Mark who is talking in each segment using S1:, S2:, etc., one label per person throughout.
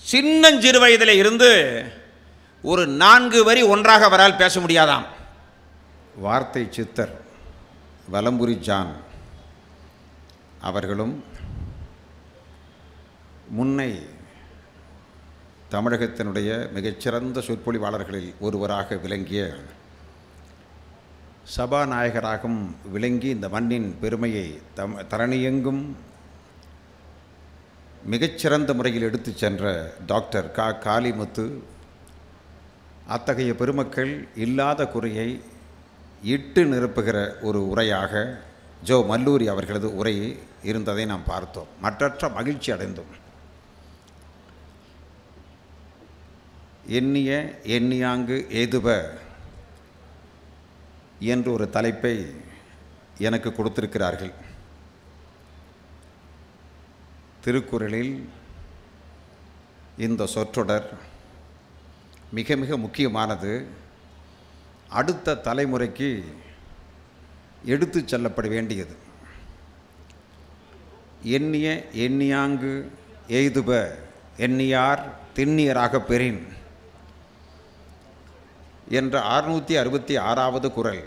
S1: சின்னஞ்சிறு வயதில் இருந்து ஒரு நான்கு வரி ஒன்றாக அவரால் பேச முடியாதாம் வார்த்தை சித்தர் வலம்புரி ஜான் அவர்களும் முன்னை தமிழகத்தினுடைய மிகச்சிறந்த சொற்பொழிவாளர்களில் ஒருவராக விளங்கிய சபாநாயகராகவும் விளங்கி இந்த மண்ணின் பெருமையை தம் தரணியெங்கும் மிகச்சிறந்த முறையில் எடுத்துச் சென்ற டாக்டர் கா காளிமுத்து அத்தகைய பெருமக்கள் இல்லாத குறையை இட்டு நிரப்புகிற ஒரு உரையாக ஜோ மல்லூரி அவர்களது உரை இருந்ததை நாம் பார்த்தோம் மற்றற்ற மகிழ்ச்சி அடைந்தோம் எண்ணிய எண்ணியாங்கு ஏதுப என்று ஒரு தலைப்பை எனக்கு கொடுத்திருக்கிறார்கள் திருக்குறளில் இந்த சொற்றொடர் மிக மிக முக்கியமானது அடுத்த தலைமுறைக்கு எடுத்துச் செல்லப்பட வேண்டியது எண்ணிய எண்ணியாங்கு எய்துப எண்ணியார் திண்ணியராக பெறின் என்ற அறுநூற்றி அறுபத்தி ஆறாவது குறள்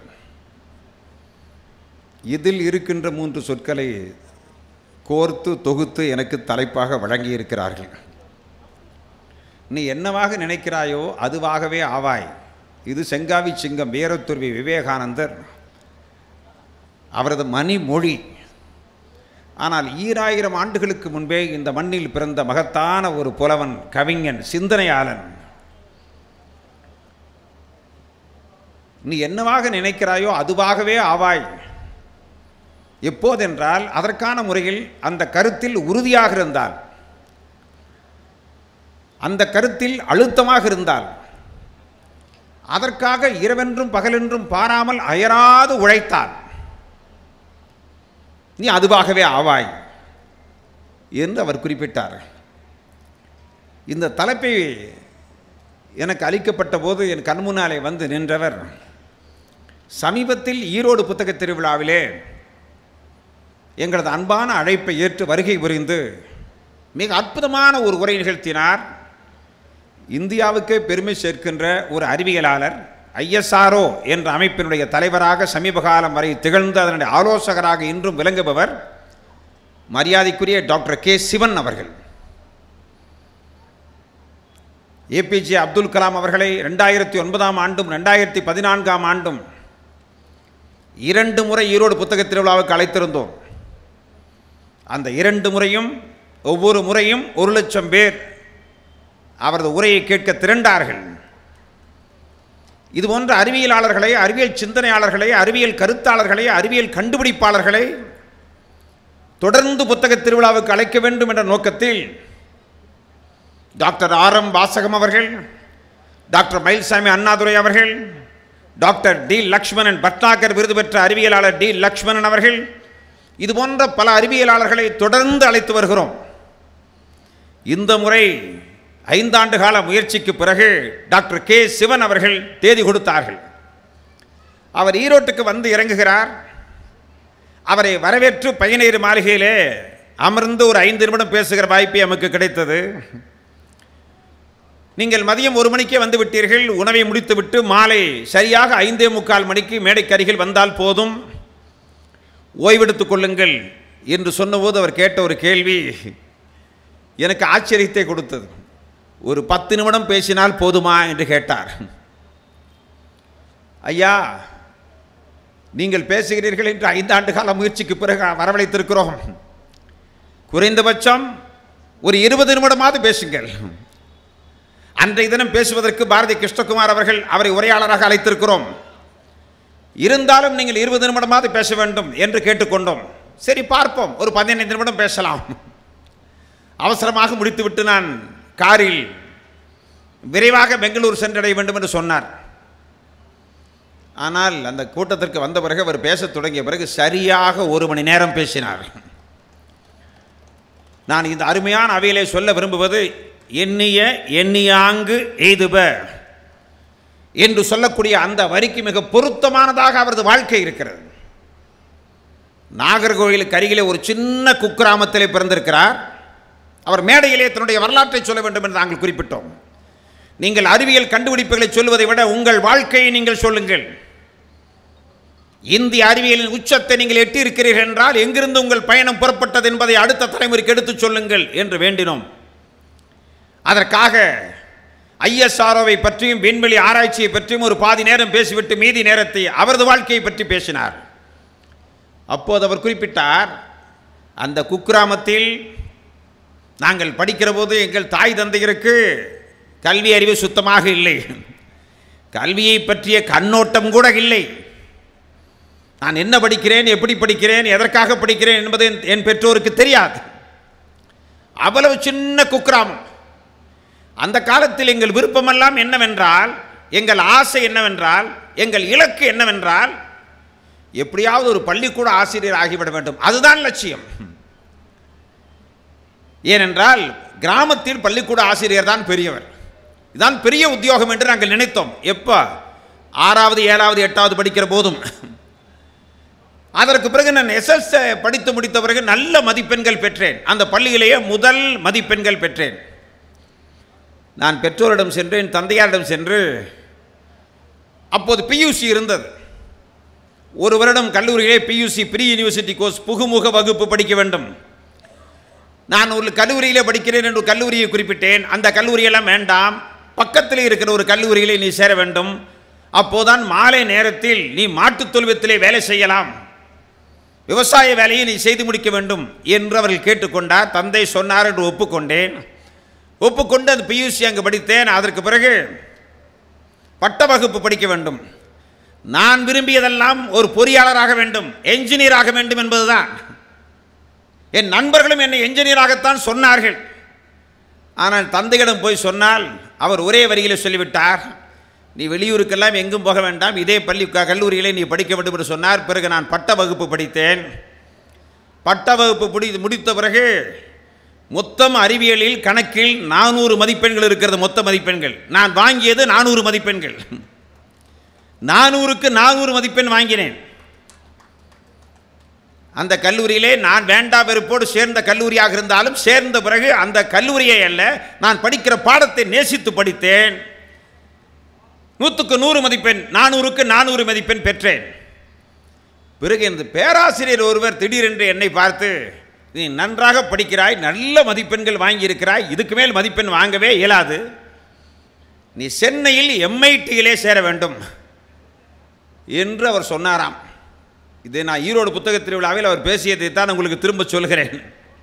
S1: இதில் இருக்கின்ற மூன்று சொற்களை கோர்த்து தொகுத்து எனக்கு தலைப்பாக வழங்கியிருக்கிறார்கள் நீ என்னவாக நினைக்கிறாயோ அதுவாகவே ஆவாய் இது செங்காவி சிங்கம் வீரத்துருவி விவேகானந்தர் அவரது மணிமொழி ஆனால் ஈராயிரம் ஆண்டுகளுக்கு முன்பே இந்த மண்ணில் பிறந்த மகத்தான ஒரு புலவன் கவிஞன் சிந்தனையாளன் நீ என்னவாக நினைக்கிறாயோ அதுவாகவே ஆவாய் எப்போதென்றால் அதற்கான முறையில் அந்த கருத்தில் உறுதியாக இருந்தால் அந்த கருத்தில் அழுத்தமாக இருந்தால் அதற்காக இரவென்றும் பகலென்றும் பாராமல் அயராது உழைத்தால் நீ அதுவாகவே ஆவாய் என்று அவர் குறிப்பிட்டார் இந்த தலைப்பை எனக்கு அளிக்கப்பட்ட போது என் கண் முன்னாலே வந்து நின்றவர் சமீபத்தில் ஈரோடு புத்தக திருவிழாவிலே எங்களது அன்பான அழைப்பை ஏற்று வருகை புரிந்து மிக அற்புதமான ஒரு உரை நிகழ்த்தினார் இந்தியாவுக்கே பெருமை சேர்க்கின்ற ஒரு அறிவியலாளர் ஐஎஸ்ஆர்ஓ என்ற அமைப்பினுடைய தலைவராக சமீப காலம் வரை திகழ்ந்து அதனுடைய ஆலோசகராக இன்றும் விளங்குபவர் மரியாதைக்குரிய டாக்டர் கே சிவன் அவர்கள் ஏபிஜே அப்துல் கலாம் அவர்களை ரெண்டாயிரத்தி ஒன்பதாம் ஆண்டும் ரெண்டாயிரத்தி பதினான்காம் ஆண்டும் இரண்டு முறை ஈரோடு புத்தக திருவிழாவுக்கு அழைத்திருந்தோம் அந்த இரண்டு முறையும் ஒவ்வொரு முறையும் ஒரு லட்சம் பேர் அவரது உரையை கேட்க திரண்டார்கள் இது போன்ற அறிவியலாளர்களை அறிவியல் சிந்தனையாளர்களை அறிவியல் கருத்தாளர்களை அறிவியல் கண்டுபிடிப்பாளர்களை தொடர்ந்து புத்தக திருவிழாவுக்கு அழைக்க வேண்டும் என்ற நோக்கத்தில் டாக்டர் ஆர் எம் வாசகம் அவர்கள் டாக்டர் மயில்சாமி அண்ணாதுரை அவர்கள் டாக்டர் டி லக்ஷ்மணன் பட்னாகர் விருது பெற்ற அறிவியலாளர் டி லக்ஷ்மணன் அவர்கள் இது போன்ற பல அறிவியலாளர்களை தொடர்ந்து அழைத்து வருகிறோம் இந்த முறை ஐந்தாண்டு கால முயற்சிக்கு பிறகு டாக்டர் கே சிவன் அவர்கள் தேதி கொடுத்தார்கள் அவர் ஈரோட்டுக்கு வந்து இறங்குகிறார் அவரை வரவேற்று பயனேறு மாளிகையிலே அமர்ந்து ஒரு ஐந்து நிமிடம் பேசுகிற வாய்ப்பு நமக்கு கிடைத்தது நீங்கள் மதியம் ஒரு மணிக்கே வந்து விட்டீர்கள் உணவை முடித்துவிட்டு மாலை சரியாக ஐந்தே முக்கால் மணிக்கு மேடைக்கு அருகில் வந்தால் போதும் ஓய்வெடுத்துக் கொள்ளுங்கள் என்று சொன்னபோது அவர் கேட்ட ஒரு கேள்வி எனக்கு ஆச்சரியத்தை கொடுத்தது ஒரு பத்து நிமிடம் பேசினால் போதுமா என்று கேட்டார் ஐயா நீங்கள் பேசுகிறீர்கள் என்று ஐந்தாண்டு கால முயற்சிக்கு பிறகு வரவழைத்திருக்கிறோம் குறைந்தபட்சம் ஒரு இருபது நிமிடமாவது பேசுங்கள் அன்றைய தினம் பேசுவதற்கு பாரதி கிருஷ்ணகுமார் அவர்கள் அவரை உரையாளராக அழைத்திருக்கிறோம் இருந்தாலும் நீங்கள் இருபது நிமிடமாவது பேச வேண்டும் என்று கேட்டுக்கொண்டோம் சரி பார்ப்போம் ஒரு பதினைந்து நிமிடம் பேசலாம் அவசரமாக முடித்துவிட்டு நான் காரில் விரைவாக பெங்களூர் சென்றடைய வேண்டும் என்று சொன்னார் ஆனால் அந்த கூட்டத்திற்கு வந்த பிறகு அவர் பேசத் தொடங்கிய பிறகு சரியாக ஒரு மணி நேரம் பேசினார் நான் இந்த அருமையான அவையிலே சொல்ல விரும்புவது எண்ணிய எண்ணியாங்கு எய்துப என்று சொல்லக்கூடிய அந்த வரிக்கு மிக பொருத்தமானதாக அவரது வாழ்க்கை இருக்கிறது நாகர்கோவிலுக்கு அருகிலே ஒரு சின்ன குக்கிராமத்திலே பிறந்திருக்கிறார் அவர் மேடையிலே தன்னுடைய வரலாற்றை சொல்ல வேண்டும் என்று நாங்கள் குறிப்பிட்டோம் நீங்கள் அறிவியல் கண்டுபிடிப்புகளை சொல்வதை விட உங்கள் வாழ்க்கையை நீங்கள் சொல்லுங்கள் இந்திய அறிவியலின் உச்சத்தை நீங்கள் எட்டியிருக்கிறீர்கள் என்றால் எங்கிருந்து உங்கள் பயணம் புறப்பட்டது என்பதை அடுத்த தலைமுறைக்கு எடுத்துச் சொல்லுங்கள் என்று வேண்டினோம் அதற்காக ஐஎஸ்ஆர்ஓவை பற்றியும் விண்வெளி ஆராய்ச்சியை பற்றியும் ஒரு பாதி நேரம் பேசிவிட்டு மீதி நேரத்தை அவரது வாழ்க்கையை பற்றி பேசினார் அப்போது அவர் குறிப்பிட்டார் அந்த குக்கிராமத்தில் நாங்கள் படிக்கிற போது எங்கள் தாய் தந்தையருக்கு கல்வி அறிவு சுத்தமாக இல்லை கல்வியை பற்றிய கண்ணோட்டம் கூட இல்லை நான் என்ன படிக்கிறேன் எப்படி படிக்கிறேன் எதற்காக படிக்கிறேன் என்பது என்- என் பெற்றோருக்கு தெரியாது அவ்வளவு சின்ன குக்கிராமம் அந்த காலத்தில் எங்கள் விருப்பமெல்லாம் என்னவென்றால் எங்கள் ஆசை என்னவென்றால் எங்கள் இலக்கு என்னவென்றால் எப்படியாவது ஒரு பள்ளிக்கூட ஆசிரியர் ஆகிவிட வேண்டும் அதுதான் லட்சியம் ஏனென்றால் கிராமத்தில் பள்ளிக்கூட ஆசிரியர் தான் பெரியவர் இதுதான் பெரிய உத்தியோகம் என்று நாங்கள் நினைத்தோம் எப்போ ஆறாவது ஏழாவது எட்டாவது படிக்கிற போதும் அதற்கு பிறகு நான் எஸ்எஸ் படித்து முடித்த பிறகு நல்ல மதிப்பெண்கள் பெற்றேன் அந்த பள்ளியிலேயே முதல் மதிப்பெண்கள் பெற்றேன் நான் பெற்றோரிடம் சென்று என் தந்தையாரிடம் சென்று அப்போது பியூசி இருந்தது ஒரு வருடம் கல்லூரியிலே பியூசி ப்ரீ யூனிவர்சிட்டி கோர்ஸ் புகுமுக வகுப்பு படிக்க வேண்டும் நான் ஒரு கல்லூரியிலே படிக்கிறேன் என்று ஒரு கல்லூரியை குறிப்பிட்டேன் அந்த கல்லூரியெல்லாம் வேண்டாம் பக்கத்தில் இருக்கிற ஒரு கல்லூரியிலே நீ சேர வேண்டும் அப்போதான் மாலை நேரத்தில் நீ மாட்டுத் தொழுவத்திலே வேலை செய்யலாம் விவசாய வேலையை நீ செய்து முடிக்க வேண்டும் என்று அவர்கள் கேட்டுக்கொண்டார் தந்தை சொன்னார் என்று ஒப்புக்கொண்டேன் ஒப்புக்கொண்டு அந்த பியூசி அங்கு படித்தேன் அதற்கு பிறகு பட்ட வகுப்பு படிக்க வேண்டும் நான் விரும்பியதெல்லாம் ஒரு பொறியாளராக வேண்டும் என்ஜினியர் ஆக வேண்டும் என்பதுதான் என் நண்பர்களும் என்னை என்ஜினியராகத்தான் சொன்னார்கள் ஆனால் தந்தையிடம் போய் சொன்னால் அவர் ஒரே வரியில் சொல்லிவிட்டார் நீ வெளியூருக்கெல்லாம் எங்கும் போக வேண்டாம் இதே பள்ளி க- கல்லூரியிலே நீ படிக்க வேண்டும் என்று சொன்னார் பிறகு நான் பட்ட வகுப்பு படித்தேன் பட்ட வகுப்பு முடி முடித்த பிறகு மொத்தம் அறிவியலில் கணக்கில் நானூறு மதிப்பெண்கள் இருக்கிறது மொத்த மதிப்பெண்கள் நான் வாங்கியது நானூறு மதிப்பெண்கள் நானூறுக்கு நானூறு மதிப்பெண் வாங்கினேன் அந்த கல்லூரியிலே நான் வேண்டா வெறுப்போடு சேர்ந்த கல்லூரியாக இருந்தாலும் சேர்ந்த பிறகு அந்த கல்லூரியை அல்ல நான் படிக்கிற பாடத்தை நேசித்து படித்தேன் நூற்றுக்கு நூறு மதிப்பெண் நானூறுக்கு நானூறு மதிப்பெண் பெற்றேன் பிறகு இந்த பேராசிரியர் ஒருவர் திடீரென்று என்னை பார்த்து நீ நன்றாக படிக்கிறாய் நல்ல மதிப்பெண்கள் வாங்கியிருக்கிறாய் இதுக்கு மேல் மதிப்பெண் வாங்கவே இயலாது நீ சென்னையில் எம்ஐடியிலே சேர வேண்டும் என்று அவர் சொன்னாராம் இது நான் ஈரோடு புத்தக திருவிழாவில் அவர் பேசியதை தான் உங்களுக்கு திரும்ப சொல்கிறேன்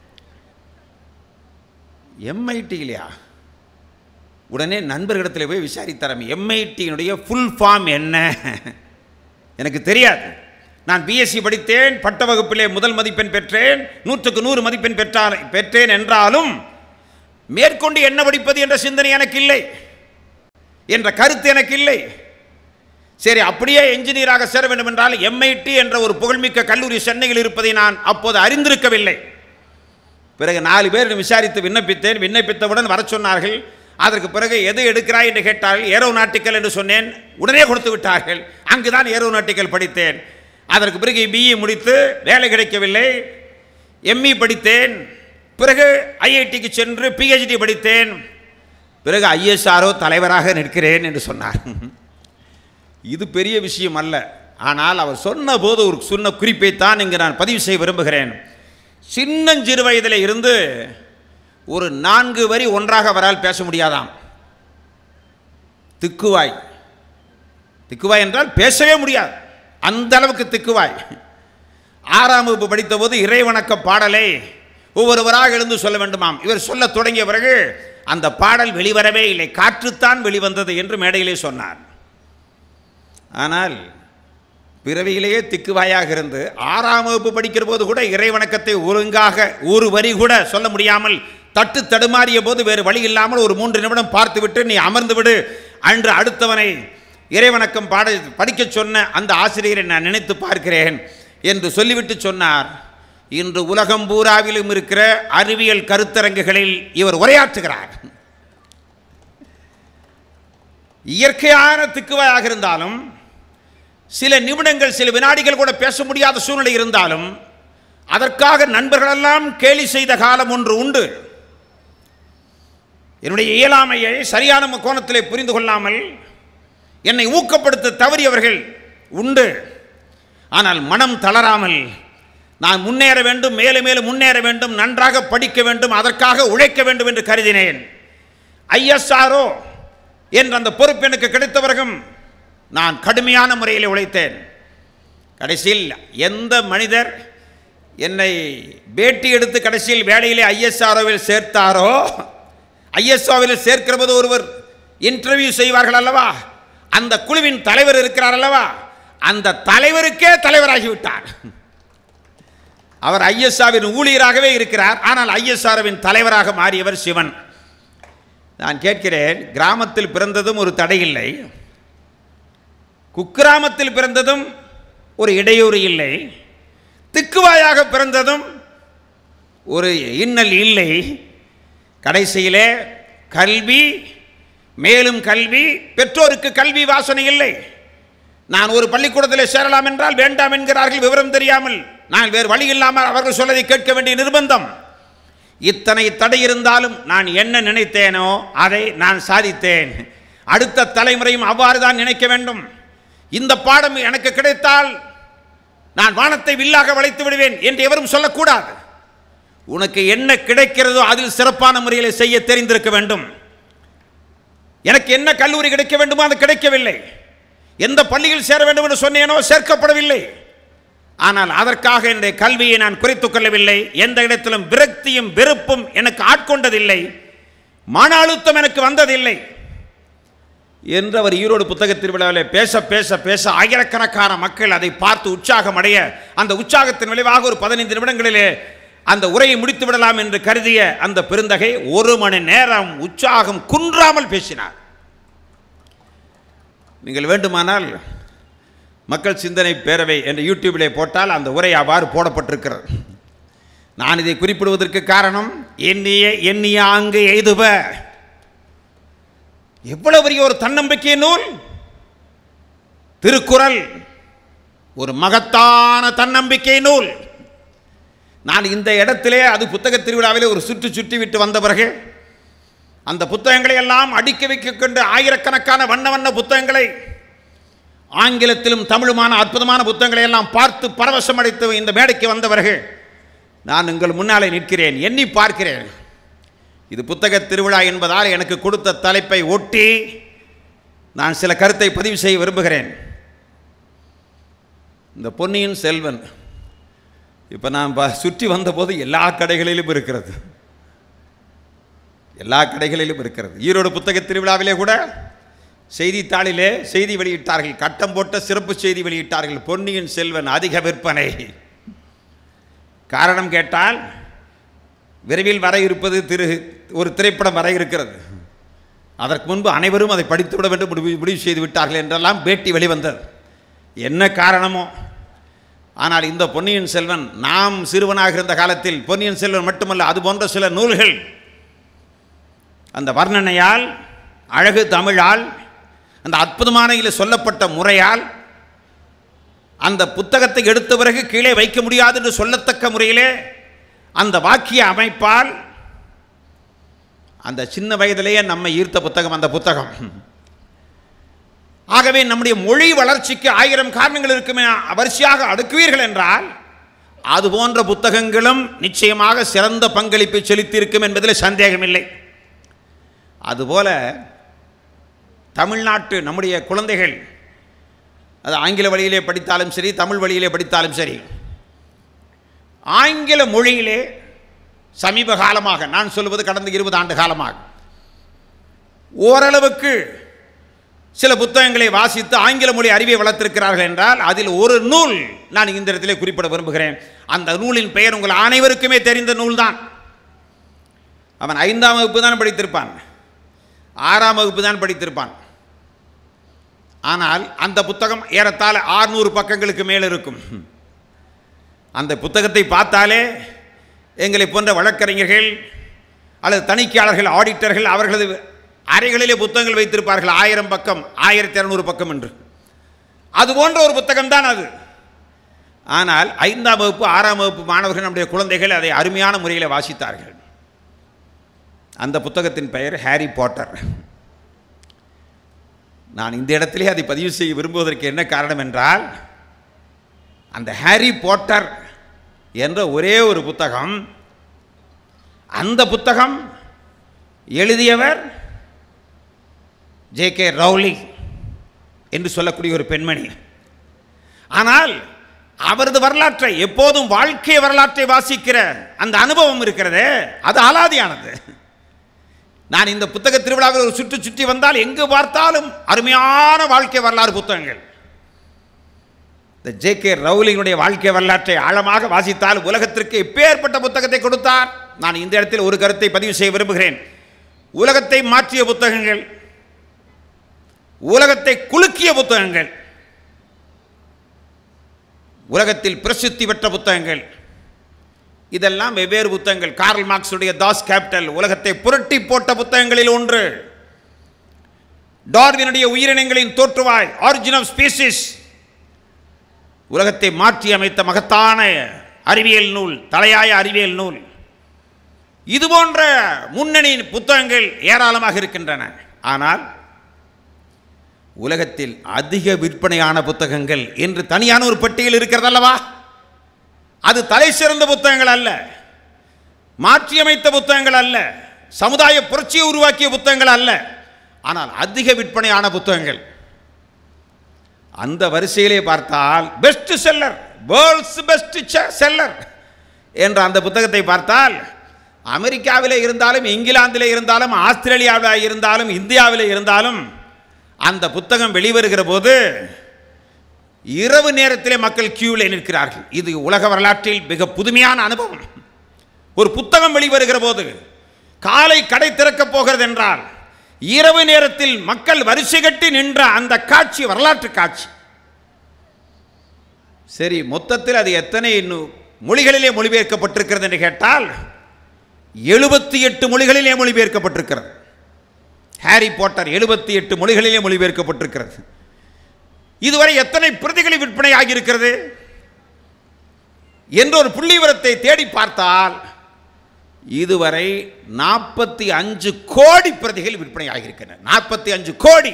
S1: எம்ஐடியிலையா உடனே நண்பர்களிடத்தில் போய் விசாரித்தாராம் எம்ஐடியினுடைய ஃபுல் ஃபார்ம் என்ன எனக்கு தெரியாது நான் பிஎஸ்சி படித்தேன் பட்ட வகுப்பிலே முதல் மதிப்பெண் பெற்றேன் நூற்றுக்கு நூறு மதிப்பெண் பெற்றார் பெற்றேன் என்றாலும் மேற்கொண்டு என்ன படிப்பது என்ற சிந்தனை எனக்கு இல்லை என்ற கருத்து எனக்கு இல்லை சரி அப்படியே என்ஜினியராக சேர வேண்டும் என்றால் எம்ஐடி என்ற ஒரு புகழ்மிக்க கல்லூரி சென்னையில் இருப்பதை நான் அப்போது அறிந்திருக்கவில்லை பிறகு நாலு பேர் விசாரித்து விண்ணப்பித்தேன் விண்ணப்பித்தவுடன் வரச் சொன்னார்கள் அதற்கு பிறகு எது எடுக்கிறாய் என்று கேட்டார்கள் ஏரோநாட்டிக்கல் என்று சொன்னேன் உடனே கொடுத்து விட்டார்கள் அங்குதான் ஏரோநாட்டிக்கல் படித்தேன் அதற்கு பிறகு பிஇ முடித்து வேலை கிடைக்கவில்லை எம்இ படித்தேன் பிறகு ஐஐடிக்கு சென்று பிஹெச்டி படித்தேன் பிறகு ஐஎஸ்ஆர்ஓ தலைவராக நிற்கிறேன் என்று சொன்னார் இது பெரிய விஷயம் அல்ல ஆனால் அவர் சொன்ன போது ஒரு சொன்ன குறிப்பைத்தான் இங்கு நான் பதிவு செய்ய விரும்புகிறேன் சின்னஞ்சிறு வயதில் இருந்து ஒரு நான்கு வரி ஒன்றாக அவரால் பேச முடியாதாம் திக்குவாய் திக்குவாய் என்றால் பேசவே முடியாது அந்த அளவுக்கு திக்குவாய் ஆறாம் வகுப்பு படித்தபோது இறைவணக்க பாடலை ஒவ்வொருவராக எழுந்து சொல்ல வேண்டுமாம் இவர் சொல்லத் தொடங்கிய பிறகு அந்த பாடல் வெளிவரவே இல்லை காற்றுத்தான் வெளிவந்தது என்று மேடையிலே சொன்னார் ஆனால் பிறவியிலேயே திக்குவாயாக இருந்து ஆறாம் வகுப்பு படிக்கிற போது கூட இறைவணக்கத்தை ஒழுங்காக ஒரு வரி கூட சொல்ல முடியாமல் தட்டு தடுமாறிய போது வேறு வழி இல்லாமல் ஒரு மூன்று நிமிடம் பார்த்துவிட்டு நீ அமர்ந்து விடு அன்று அடுத்தவனை இறைவணக்கம் பாட படிக்கச் சொன்ன அந்த ஆசிரியரை நான் நினைத்து பார்க்கிறேன் என்று சொல்லிவிட்டு சொன்னார் இன்று உலகம் பூராவிலும் இருக்கிற அறிவியல் கருத்தரங்குகளில் இவர் உரையாற்றுகிறார் இயற்கையான திக்குவாயாக இருந்தாலும் சில நிமிடங்கள் சில வினாடிகள் கூட பேச முடியாத சூழ்நிலை இருந்தாலும் அதற்காக நண்பர்களெல்லாம் கேலி செய்த காலம் ஒன்று உண்டு என்னுடைய இயலாமையை சரியான கோணத்திலே புரிந்து கொள்ளாமல் என்னை ஊக்கப்படுத்த தவறியவர்கள் உண்டு ஆனால் மனம் தளராமல் நான் முன்னேற வேண்டும் மேலும் மேலும் முன்னேற வேண்டும் நன்றாக படிக்க வேண்டும் அதற்காக உழைக்க வேண்டும் என்று கருதினேன் ஐஎஸ்ஆர்ஓ என்ற அந்த பொறுப்பு எனக்கு கிடைத்த பிறகும் நான் கடுமையான முறையில் உழைத்தேன் கடைசியில் எந்த மனிதர் என்னை பேட்டி எடுத்து கடைசியில் வேலையிலே ஐஎஸ்ஆர்ஓவில் சேர்த்தாரோ ஐஎஸ்ஓவில் சேர்க்கிற போது ஒருவர் இன்டர்வியூ செய்வார்கள் அல்லவா அந்த குழுவின் தலைவர் இருக்கிறார் அல்லவா அந்த தலைவருக்கே தலைவராகிவிட்டார் அவர் ஐஎஸ்ஆவின் ஊழியராகவே இருக்கிறார் ஆனால் ஐஎஸ்ஆர்வின் தலைவராக மாறியவர் சிவன் நான் கேட்கிறேன் கிராமத்தில் பிறந்ததும் ஒரு தடையில்லை குக்கிராமத்தில் பிறந்ததும் ஒரு இடையூறு இல்லை திக்குவாயாக பிறந்ததும் ஒரு இன்னல் இல்லை கடைசியிலே கல்வி மேலும் கல்வி பெற்றோருக்கு கல்வி வாசனை இல்லை நான் ஒரு பள்ளிக்கூடத்தில் சேரலாம் என்றால் வேண்டாம் என்கிறார்கள் விவரம் தெரியாமல் நான் வேறு வழி இல்லாமல் அவர்கள் சொல்லதை கேட்க வேண்டிய நிர்பந்தம் இத்தனை தடை இருந்தாலும் நான் என்ன நினைத்தேனோ அதை நான் சாதித்தேன் அடுத்த தலைமுறையும் அவ்வாறு தான் நினைக்க வேண்டும் இந்த பாடம் எனக்கு கிடைத்தால் நான் வானத்தை வில்லாக வளைத்து விடுவேன் என்று எவரும் சொல்லக்கூடாது உனக்கு என்ன கிடைக்கிறதோ அதில் சிறப்பான முறையில் செய்ய தெரிந்திருக்க வேண்டும் எனக்கு என்ன கல்லூரி கிடைக்க வேண்டுமோ அது கிடைக்கவில்லை எந்த பள்ளியில் சேர வேண்டும் என்று சொன்னேனோ சேர்க்கப்படவில்லை ஆனால் அதற்காக என்னுடைய கல்வியை நான் குறைத்துக் கொள்ளவில்லை எந்த இடத்திலும் விரக்தியும் வெறுப்பும் எனக்கு ஆட்கொண்டதில்லை மன அழுத்தம் எனக்கு வந்ததில்லை என்று அவர் ஈரோடு புத்தக திருவிழாவில் பேச பேச பேச ஆயிரக்கணக்கான மக்கள் அதை பார்த்து உற்சாகம் அடைய அந்த உற்சாகத்தின் விளைவாக ஒரு பதினைந்து நிமிடங்களிலே அந்த உரையை முடித்து விடலாம் என்று கருதிய அந்த பெருந்தகை ஒரு மணி நேரம் உற்சாகம் குன்றாமல் பேசினார் நீங்கள் வேண்டுமானால் மக்கள் சிந்தனை பேரவை என்ற யூடியூபிலே போட்டால் அந்த உரை அவ்வாறு போடப்பட்டிருக்கிறது நான் இதை குறிப்பிடுவதற்கு காரணம் எண்ணிய எண்ணிய அங்கு எய்துவ எவ்வளவு பெரிய ஒரு தன்னம்பிக்கை நூல் திருக்குறள் ஒரு மகத்தான தன்னம்பிக்கை நூல் நான் இந்த இடத்திலே அது புத்தக திருவிழாவிலே ஒரு சுற்று சுற்றி விட்டு வந்த பிறகு அந்த புத்தகங்களை எல்லாம் அடுக்கி வைக்க கொண்டு ஆயிரக்கணக்கான வண்ண வண்ண புத்தகங்களை ஆங்கிலத்திலும் தமிழுமான அற்புதமான புத்தகங்களை எல்லாம் பார்த்து பரவசம் அடைத்து இந்த மேடைக்கு வந்தவர்கள் நான் உங்கள் முன்னாலே நிற்கிறேன் எண்ணி பார்க்கிறேன் இது புத்தக திருவிழா என்பதால் எனக்கு கொடுத்த தலைப்பை ஒட்டி நான் சில கருத்தை பதிவு செய்ய விரும்புகிறேன் இந்த பொன்னியின் செல்வன் இப்போ நான் ப- சுற்றி வந்தபோது எல்லா கடைகளிலும் இருக்கிறது எல்லா கடைகளிலும் இருக்கிறது ஈரோடு புத்தக திருவிழாவிலே கூட செய்தித்தாளிலே செய்தி வெளியிட்டார்கள் கட்டம் போட்ட சிறப்பு செய்தி வெளியிட்டார்கள் பொன்னியின் செல்வன் அதிக விற்பனை காரணம் கேட்டால் விரைவில் வர இருப்பது திரு ஒரு திரைப்படம் வர இருக்கிறது அதற்கு முன்பு அனைவரும் அதை படித்துவிட வேண்டும் முடிவு முடிவு செய்து விட்டார்கள் என்றெல்லாம் பேட்டி வெளிவந்தது என்ன காரணமோ ஆனால் இந்த பொன்னியின் செல்வன் நாம் சிறுவனாக இருந்த காலத்தில் பொன்னியின் செல்வன் மட்டுமல்ல அது போன்ற சில நூல்கள் அந்த வர்ணனையால் அழகு தமிழால் அந்த அற்புதமான இதில் சொல்லப்பட்ட முறையால் அந்த புத்தகத்தை எடுத்த பிறகு கீழே வைக்க முடியாது என்று சொல்லத்தக்க முறையிலே அந்த வாக்கிய அமைப்பால் அந்த சின்ன வயதிலேயே நம்மை ஈர்த்த புத்தகம் அந்த புத்தகம் ஆகவே நம்முடைய மொழி வளர்ச்சிக்கு ஆயிரம் காரணங்கள் இருக்குமே வரிசையாக அடுக்குவீர்கள் என்றால் அது போன்ற புத்தகங்களும் நிச்சயமாக சிறந்த பங்களிப்பை செலுத்தியிருக்கும் என்பதில் சந்தேகமில்லை அதுபோல தமிழ்நாட்டு நம்முடைய குழந்தைகள் அது ஆங்கில வழியிலே படித்தாலும் சரி தமிழ் வழியிலே படித்தாலும் சரி ஆங்கில மொழியிலே சமீப காலமாக நான் சொல்வது கடந்த இருபது ஆண்டு காலமாக ஓரளவுக்கு சில புத்தகங்களை வாசித்து ஆங்கில மொழி அறிவை வளர்த்திருக்கிறார்கள் என்றால் அதில் ஒரு நூல் நான் இந்த இடத்திலே குறிப்பிட விரும்புகிறேன் அந்த நூலின் பெயர் உங்கள் அனைவருக்குமே தெரிந்த நூல்தான் அவன் ஐந்தாம் வகுப்பு தான் படித்திருப்பான் ஆறாம் வகுப்பு தான் படித்திருப்பான் ஆனால் அந்த புத்தகம் ஏறத்தாழ ஆறுநூறு பக்கங்களுக்கு மேல் இருக்கும் அந்த புத்தகத்தை பார்த்தாலே எங்களை போன்ற வழக்கறிஞர்கள் அல்லது தணிக்கையாளர்கள் ஆடிட்டர்கள் அவர்களது அறைகளிலே புத்தகங்கள் வைத்திருப்பார்கள் ஆயிரம் பக்கம் ஆயிரத்தி இரநூறு பக்கம் என்று அது போன்ற ஒரு புத்தகம்தான் அது ஆனால் ஐந்தாம் வகுப்பு ஆறாம் வகுப்பு மாணவர்கள் நம்முடைய குழந்தைகள் அதை அருமையான முறையில் வாசித்தார்கள் அந்த புத்தகத்தின் பெயர் ஹாரி பாட்டர் நான் இந்த இடத்திலே அதை பதிவு செய்ய விரும்புவதற்கு என்ன காரணம் என்றால் அந்த ஹாரி பாட்டர் என்ற ஒரே ஒரு புத்தகம் அந்த புத்தகம் எழுதியவர் ஜே கே ரவுலி என்று சொல்லக்கூடிய ஒரு பெண்மணி ஆனால் அவரது வரலாற்றை எப்போதும் வாழ்க்கை வரலாற்றை வாசிக்கிற அந்த அனுபவம் இருக்கிறதே அது அலாதியானது நான் இந்த புத்தக திருவிழாவில் ஒரு சுற்றி சுற்றி வந்தால் எங்கு பார்த்தாலும் அருமையான வாழ்க்கை வரலாறு புத்தகங்கள் இந்த ஜே கே ரவுலினுடைய வாழ்க்கை வரலாற்றை ஆழமாக வாசித்தால் உலகத்திற்கு எப்பேற்பட்ட புத்தகத்தை கொடுத்தார் நான் இந்த இடத்தில் ஒரு கருத்தை பதிவு செய்ய விரும்புகிறேன் உலகத்தை மாற்றிய புத்தகங்கள் உலகத்தை குலுக்கிய புத்தகங்கள் உலகத்தில் பிரசித்தி பெற்ற புத்தகங்கள் இதெல்லாம் வெவ்வேறு புத்தகங்கள் கார்ல் மார்க்ஸுடைய தாஸ் கேபிட்டல் உலகத்தை புரட்டி போட்ட புத்தகங்களில் ஒன்று டார்வினுடைய உயிரினங்களின் தோற்றுவாய் ஆரிஜின் ஆஃப் ஸ்பீசிஸ் உலகத்தை மாற்றி அமைத்த மகத்தான அறிவியல் நூல் தலையாய அறிவியல் நூல் இது போன்ற முன்னணி புத்தகங்கள் ஏராளமாக இருக்கின்றன ஆனால் உலகத்தில் அதிக விற்பனையான புத்தகங்கள் என்று தனியான ஒரு பட்டியல் இருக்கிறதல்லவா அது தலை சிறந்த புத்தகங்கள் அல்ல மாற்றியமைத்த புத்தகங்கள் அல்ல சமுதாய புரட்சியை உருவாக்கிய புத்தகங்கள் அல்ல ஆனால் அதிக விற்பனையான புத்தகங்கள் அந்த வரிசையிலே பார்த்தால் best seller world's best seller என்ற அந்த புத்தகத்தை பார்த்தால் அமெரிக்காவிலே இருந்தாலும் இங்கிலாந்திலே இருந்தாலும் ஆஸ்திரேலியாவில் இருந்தாலும் இந்தியாவில் இருந்தாலும் அந்த புத்தகம் வெளிவருகிற போது இரவு நேரத்திலே மக்கள் கியூவில் நிற்கிறார்கள் இது உலக வரலாற்றில் மிக புதுமையான அனுபவம் ஒரு புத்தகம் வெளிவருகிற போது காலை கடை திறக்கப் போகிறது என்றால் இரவு நேரத்தில் மக்கள் வரிசை கட்டி நின்ற அந்த காட்சி வரலாற்று காட்சி சரி மொத்தத்தில் அது எத்தனை இன்னும் மொழிகளிலே மொழிபெயர்க்கப்பட்டிருக்கிறது என்று கேட்டால் எழுபத்தி எட்டு மொழிகளிலே மொழிபெயர்க்கப்பட்டிருக்கிறது ஹாரி பாட்டர் எழுபத்தி எட்டு மொழிகளிலே மொழிபெயர்க்கப்பட்டிருக்கிறது இதுவரை எத்தனை பிரதிகள் விற்பனை ஆகியிருக்கிறது என்ற ஒரு புள்ளிவிவரத்தை தேடி பார்த்தால் இதுவரை நாற்பத்தி அஞ்சு கோடி பிரதிகள் விற்பனை ஆகியிருக்கின்றன நாற்பத்தி அஞ்சு கோடி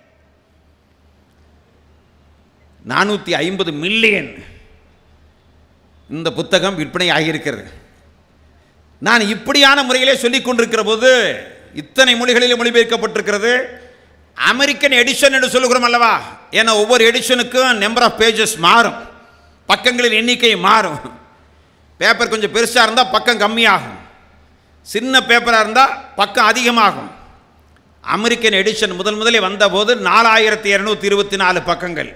S1: நானூற்றி ஐம்பது மில்லியன் இந்த புத்தகம் விற்பனை ஆகியிருக்கிறது நான் இப்படியான முறையிலே சொல்லிக் கொண்டிருக்கிற போது இத்தனை மொழிகளிலே மொழிபெயர்க்கப்பட்டிருக்கிறது அமெரிக்கன் எடிஷன் என்று சொல்லுகிறோம் அல்லவா ஏன்னா ஒவ்வொரு எடிஷனுக்கும் நம்பர் ஆஃப் பேஜஸ் மாறும் பக்கங்களின் எண்ணிக்கை மாறும் பேப்பர் கொஞ்சம் பெருசாக இருந்தால் பக்கம் கம்மியாகும் சின்ன பேப்பராக இருந்தால் பக்கம் அதிகமாகும் அமெரிக்கன் எடிஷன் முதல் முதலில் வந்தபோது நாலாயிரத்தி இரநூத்தி இருபத்தி நாலு பக்கங்கள்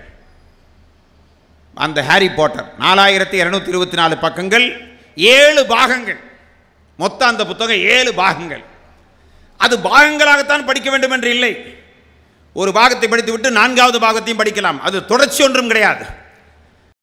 S1: அந்த ஹாரி பாட்டர் நாலாயிரத்தி இரநூத்தி இருபத்தி நாலு பக்கங்கள் ஏழு பாகங்கள் மொத்தம் அந்த புத்தகம் ஏழு பாகங்கள் அது பாகங்களாகத்தான் படிக்க வேண்டும் என்று இல்லை ஒரு பாகத்தை படித்துவிட்டு நான்காவது பாகத்தையும் படிக்கலாம் அது தொடர்ச்சி ஒன்றும் கிடையாது